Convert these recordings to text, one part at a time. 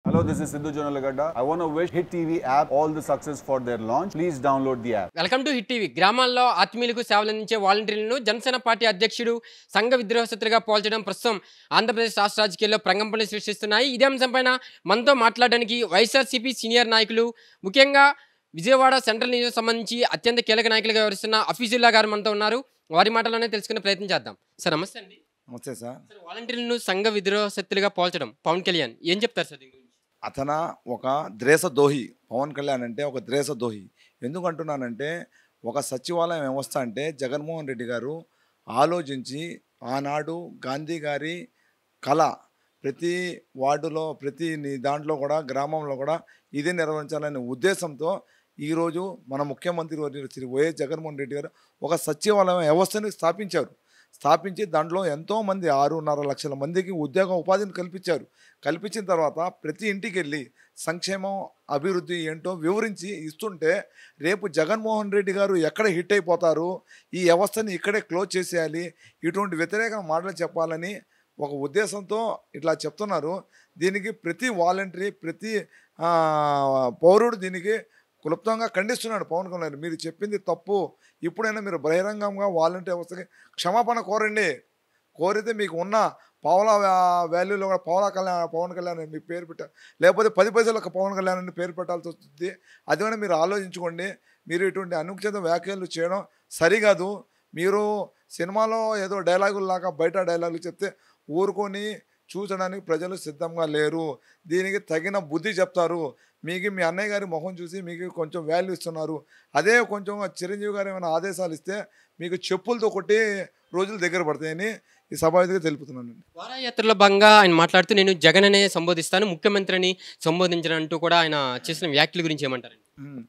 Hello, this is Sidhu Jonalagada. I want to wish Hit TV app all the success for their launch. Please download the app. Welcome to hit TV గ్రామాల్లో ఆత్మీయులకు సేవలు అందించే వాలంటీర్లను Janasena party అధ్యక్షుడు సంఘ విద్రోహశత్రుగా పోల్చడం ప్రస్తుతం ఆంధ్రప్రదేశ్ రాష్ట్ర రాజకీయాల్లో ప్రకంపనలు సృష్టిస్తున్నాయి ఇదే అంశంపైన మనతో మాట్లాడడానికి వైఎస్ఆర్సీపీ సీనియర్ నాయకులు ముఖ్యంగా విజయవాడ సెంట్రల్ నియోజకవర్గం సంబంధించి అత్యంత కీలక నాయకులుగా వ్యవహరిస్తున్న అఫీజుల్లా గారు మనతో ఉన్నారు వారి మాటలోనే తెలుసుకునే ప్రయత్నం చేద్దాం సార్ నమస్తే అండి నమస్తే సార్ సార్ వాలంటీర్లను సంఘ విద్రోహ శక్తులుగా పోల్చడం పవన్ కళ్యాణ్ ఏం చెప్తారు సార్ దీని గురించి అతన ఒక ద్రేస దోహి పవన్ కళ్యాణ్ అంటే ఒక ద్రేస దోహి ఎందుకు అంటున్నానంటే ఒక సచివాలయం వ్యవస్థ అంటే జగన్మోహన్ రెడ్డి గారు ఆలోచించి ఆనాడు గాంధీ గారి కళ ప్రతి వార్డులో ప్రతి ని- దాంట్లో కూడా గ్రామంలో కూడా ఇది నిర్వహించాలనే ఉద్దేశంతో ఈరోజు మన ముఖ్యమంత్రి వర్యులు శ్రీ వైఎస్ జగన్మోహన్ రెడ్డి గారు ఒక సచివాలయం వ్యవస్థని స్థాపించారు స్థాపించి దాంట్లో ఎంతోమంది ఆరున్నర లక్షల మందికి ఉద్యోగ ఉపాధిని కల్పించారు కల్పించిన తర్వాత ప్రతి ఇంటికి వెళ్ళి సంక్షేమం అభివృద్ధి ఏంటో వివరించి ఇస్తుంటే రేపు జగన్మోహన్ రెడ్డి గారు ఎక్కడ హిట్ అయిపోతారు ఈ వ్యవస్థని ఇక్కడే క్లోజ్ చేసేయాలి ఇటువంటి వ్యతిరేక మాటలు చెప్పాలని ఒక ఉద్దేశంతో ఇట్లా చెప్తున్నారు దీనికి ప్రతి వాలంటరీ ప్రతి ఆ, పౌరుడు దీనికి క్లుప్తంగా ఖండిస్తున్నాడు పవన్ కళ్యాణ్ మీరు చెప్పింది తప్పు ఇప్పుడైనా మీరు బహిరంగంగా వాలంటీర్ వ్యవస్థకి క్షమాపణ కోరండి కోరితే మీకు ఉన్న పావలా వ్యా- వాల్యూలో కూడా పావలా కళ్యాణ్ పవన్ కళ్యాణ్ అని మీ పేరు పెట్టారు లేకపోతే పది పైసలకు పవన్ కళ్యాణ్ అని పేరు పెట్టాల్సి వస్తుంది అది కూడా మీరు ఆలోచించుకోండి మీరు ఇటువంటి అనుచిత వ్యాఖ్యలు చేయడం సరికాదు మీరు సినిమాలో ఏదో డైలాగులు లాగా బయట డైలాగులు చెప్తే ఊరుకొని చూసడానికి ప్రజలు సిద్ధంగా లేరు దీనికి తగిన బుద్ధి చెప్తారు మీకు మీ అన్నయ్య గారి మొహం చూసి మీకు కొంచెం వాల్యూ ఇస్తున్నారు అదే కొంచెం చిరంజీవి గారు ఏమైనా ఆదేశాలు ఇస్తే మీకు చెప్పులతో కొట్టి రోజులు దగ్గర పడతాయని ఈ సభావేదిగా తెలుపుతున్నాను వారాయాత్రలో భాగంగా ఆయన మాట్లాడుతూ నేను జగన్ అనే సంబోధిస్తాను ముఖ్యమంత్రిని సంబోధించనంటూ కూడా ఆయన చేసిన వ్యాఖ్యల గురించి ఏమంటారండి ఉమ్.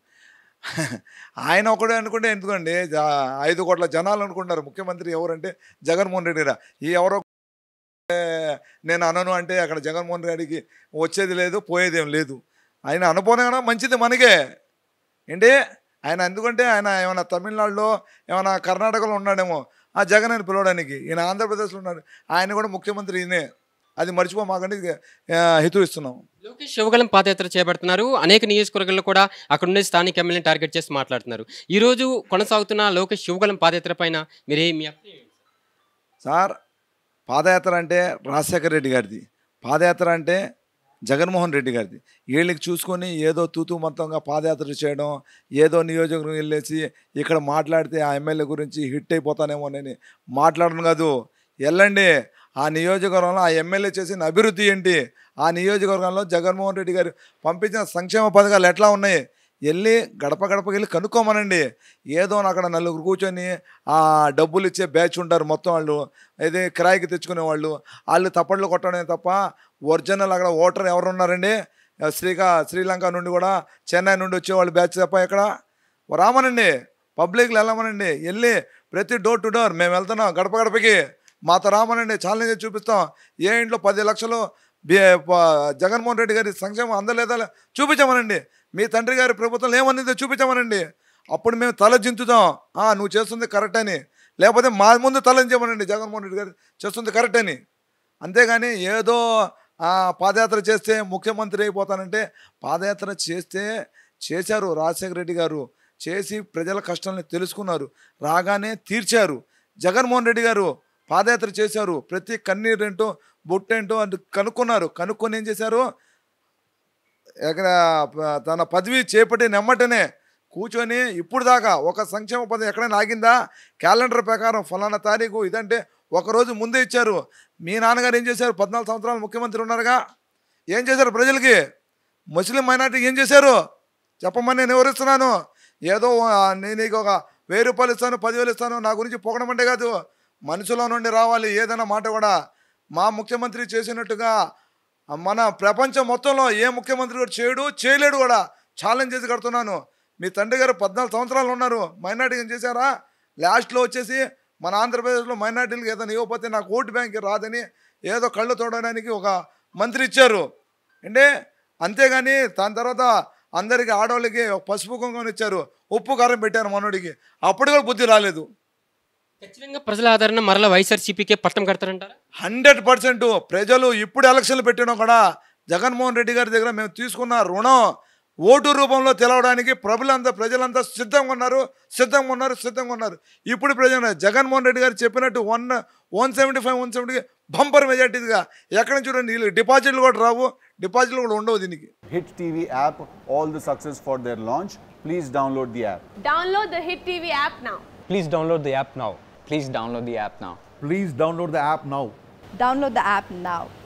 ఆయన ఒకడే అనుకుంటే ఎందుకండి జా- ఐదు కోట్ల జనాలు అనుకుంటారు ముఖ్యమంత్రి ఎవరంటే జగన్మోహన్ రెడ్డి గారు ఈ ఎవరో నేను అనను అంటే అక్కడ జగన్మోహన్ రెడ్డికి వచ్చేది లేదు పోయేదేం లేదు ఆయన అనుకోనగా మంచిది మనకే ఏంటి ఆయన ఎందుకంటే ఆయన ఏమైనా తమిళనాడులో ఏమైనా కర్ణాటకలో ఉన్నాడేమో ఆ జగన్ అని పిలవడానికి ఈయన ఆంధ్రప్రదేశ్లో ఉన్నాడు ఆయన కూడా ముఖ్యమంత్రి ఈయనే అది మర్చిపోమాకండి ఆ, హితవు ఇస్తున్నాం లోకేష్ శివగలం పాదయాత్ర చేపడుతున్నారు అనేక నియోజకవర్గాల్లో కూడా అక్కడ ఉండే స్థానిక ఎమ్మెల్యేని టార్గెట్ చేసి మాట్లాడుతున్నారు ఈ రోజు కొనసాగుతున్న లోకేష్ శివగలం పాదయాత్ర పైన మీరే మీ అభిప్రాయం ఏంటి? సార్ పాదయాత్ర అంటే రాజశేఖర రెడ్డి గారిది పాదయాత్ర అంటే జగన్మోహన్ రెడ్డి గారిది వీళ్ళకి చూసుకొని ఏదో తూతూ మొత్తంగా పాదయాత్ర చేయడం ఏదో నియోజకవర్గం వెళ్ళేసి ఇక్కడ మాట్లాడితే ఆ ఎమ్మెల్యే గురించి హిట్ అయిపోతానేమోనని మాట్లాడను కాదు వెళ్ళండి ఆ నియోజకవర్గంలో ఆ ఎమ్మెల్యే చేసిన అభివృద్ధి ఏంటి ఆ నియోజకవర్గంలో జగన్మోహన్ రెడ్డి గారు పంపించిన సంక్షేమ పథకాలు ఎట్లా ఉన్నాయి వెళ్ళి గడప గడపకి వెళ్ళి కనుక్కోమనండి ఏదో అక్కడ నలుగురు కూర్చొని ఆ డబ్బులు ఇచ్చే బ్యాచ్ ఉంటారు మొత్తం వాళ్ళు ఇది కిరాయికి తెచ్చుకునే వాళ్ళు వాళ్ళు తప్పట్లు కొట్టడమే తప్ప ఒరిజినల్ అక్కడ ఓటర్ ఎవరు ఉన్నారండి శ్రీకా శ్రీలంక నుండి కూడా చెన్నై నుండి వచ్చేవాళ్ళు బ్యాచ్ తప్ప ఎక్కడ రామనండి పబ్లిక్లో వెళ్ళమనండి వెళ్ళి ప్రతి డోర్ టు డోర్ మేము వెళ్తున్నాం గడప గడపకి మాతో రామనండి ఛాలెంజ్ చేసి చూపిస్తాం ఏ ఇంట్లో పది లక్షలు బి- ప- జగన్మోహన్ రెడ్డి గారి సంక్షేమం అందలేదా చూపించమనండి మీ తండ్రి గారి ప్రభుత్వం ఏమనిందో చూపించమనండి అప్పుడు మేము తల జింతుతాం "ఆ, నువ్వు చేస్తుంది కరెక్ట్ అని లేకపోతే మా ముందు తలంచమనండి జగన్మోహన్ రెడ్డి గారు చేస్తుంది కరెక్ట్ అని అంతేగాని ఏదో ఆ, పాదయాత్ర చేస్తే ముఖ్యమంత్రి అయిపోతానంటే పాదయాత్ర చేస్తే చేశారు రాజశేఖర రెడ్డి గారు చేసి ప్రజల కష్టాలను తెలుసుకున్నారు రాగానే తీర్చారు జగన్మోహన్ రెడ్డి గారు పాదయాత్ర చేశారు ప్రతి కన్నీరేంటో బొట్టేంటో అని కనుక్కున్నారు కనుక్కొని ఏం చేశారు ఎక్కడ ప- తన పదవి చేపట్టి నెమ్మటనే కూర్చొని ఇప్పుడు దాకా ఒక సంక్షేమ పదవి ఎక్కడైనా ఆగిందా క్యాలెండర్ ప్రకారం ఫలానా తారీఖు ఇదంటే ఒకరోజు ముందే ఇచ్చారు మీ నాన్నగారు ఏం చేశారు పద్నాలుగు సంవత్సరాలు ముఖ్యమంత్రి ఉన్నారుగా ఏం చేశారు ప్రజలకి ముస్లిం మైనార్టీకి ఏం చేశారు చెప్పమని నేను వివరిస్తున్నాను ఏదో ఆ, నేను నీకు ఒక వెయ్యి రూపాయలు ఇస్తాను పదివేలు ఇస్తాను నా గురించి పొగడమంటే కాదు మనసులో నుండి రావాలి ఏదైనా మాట కూడా మా ముఖ్యమంత్రి చేసినట్టుగా మన ప్రపంచం మొత్తంలో ఏ ముఖ్యమంత్రి కూడా చేయడు చేయలేడు కూడా ఛాలెంజ్ చేసి కడుతున్నాను మీ తండ్రి గారు పద్నాలుగు సంవత్సరాలు ఉన్నారు మైనార్టీ ఏం చేశారా లాస్ట్లో వచ్చేసి మన ఆంధ్రప్రదేశ్లో మైనార్టీలకు ఏదైనా ఇవ్వకపోతే నాకు ఓటు బ్యాంక్ రాదని ఏదో కళ్ళు తోడడానికి ఒక మంత్రి ఇచ్చారు అంటే అంతేగాని దాని తర్వాత అందరికీ ఆడవాళ్ళకి ఒక పసుపు కుంకుమని ఇచ్చారు ఉప్పు కారం పెట్టారు మనోడికి అప్పుడు కూడా బుద్ధి రాలేదు ఖచ్చితంగా ప్రజల ఆదరణ మరలా వైఎస్ఆర్సీపీకే పట్టం కడతారంటారా హండ్రెడ్ పర్సెంట్ ప్రజలు ఇప్పుడు ఎలక్షన్లు పెట్టినా కూడా జగన్మోహన్ రెడ్డి గారి దగ్గర మేము తీసుకున్న రుణం ఓటు రూపంలో తెలవడానికి ప్రభులంతా ప్రజలంతా సిద్ధంగా ఉన్నారు సిద్ధంగా ఉన్నారు సిద్ధంగా ఉన్నారు ఇప్పుడు ప్రజలు జగన్మోహన్ రెడ్డి గారు చెప్పినట్టు one one seventy five one seventy bumper మెజార్టీగా ఎక్కడ నుంచి చూడండి వీళ్ళు డిపాజిట్లు కూడా రావు డిపాజిట్లు కూడా ఉండవు దీనికి Hit TV app, all the success for their launch. Please download the app. Download the Hit TV app now. Please download the app now. Please download the app now. Please download the app now. Download the app now.